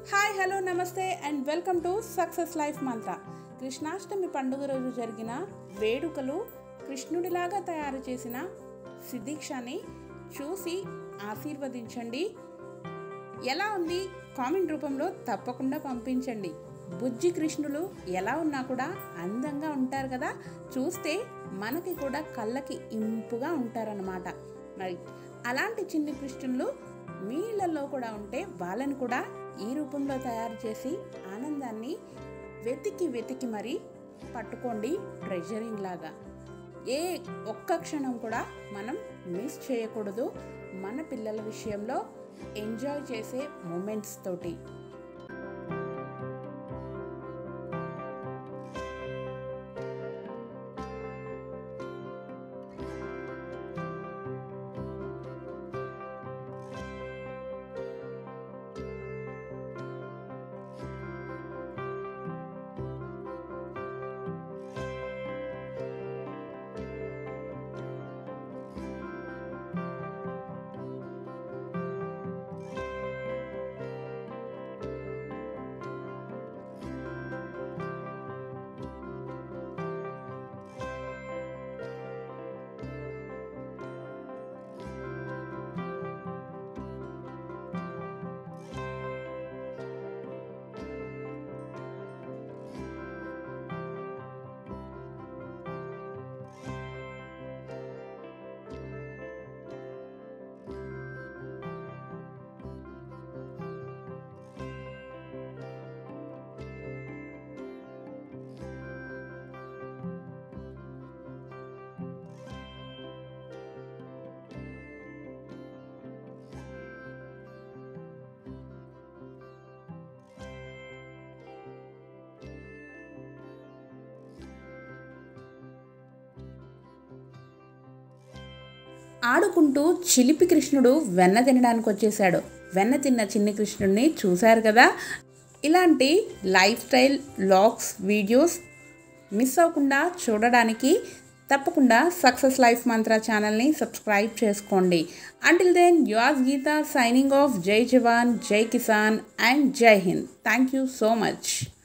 hi hello నమస్తే and welcome to success life mantra Krishnashtami పండుగ రోజు జరిగిన వేడుకలు కృష్ణుడిలాగా తయారు చేసిన సిద్ధీక్షని చూసి ఆశీర్వదించండి ఎలా ఉంది కామెంట్ రూపంలో తప్పకుండా పంపించండి బుజ్జి కృష్ణులు ఎలా ఉన్నా కూడా అందంగా ఉంటారు కదా చూస్తే మనకి కూడా కళ్ళకి ఇంపుగా ఉంటారనమాట మరి అలాంటి చిన్ని కృష్ణులు మీ ఇళ్ళల్లో కూడా ఉంటే వాళ్ళని కూడా ఈ రూపంలో తయారు చేసి ఆనందాన్ని వెతికి వెతికి మరి పట్టుకోండి ట్రెజరింగ్ లాగా ఏ ఒక్క క్షణం కూడా మనం మిస్ చేయకూడదు మన పిల్లల విషయంలో ఎంజాయ్ చేసే మూమెంట్స్ తోటి ఆడుకుంటూ చిలిపి కృష్ణుడు వెన్న తినడానికి వచ్చేసాడు వెన్న తిన్న చిన్ని కృష్ణుడిని చూశారు కదా ఇలాంటి lifestyle vlogs videos miss అవ్వకుండా చూడడానికి తప్పకుండా సక్సెస్ లైఫ్ మంత్ర ఛానల్ని సబ్స్క్రైబ్ చేసుకోండి until then yours Geetha signing off Jai Jawan Jai Kisan and Jai Hind thank you so much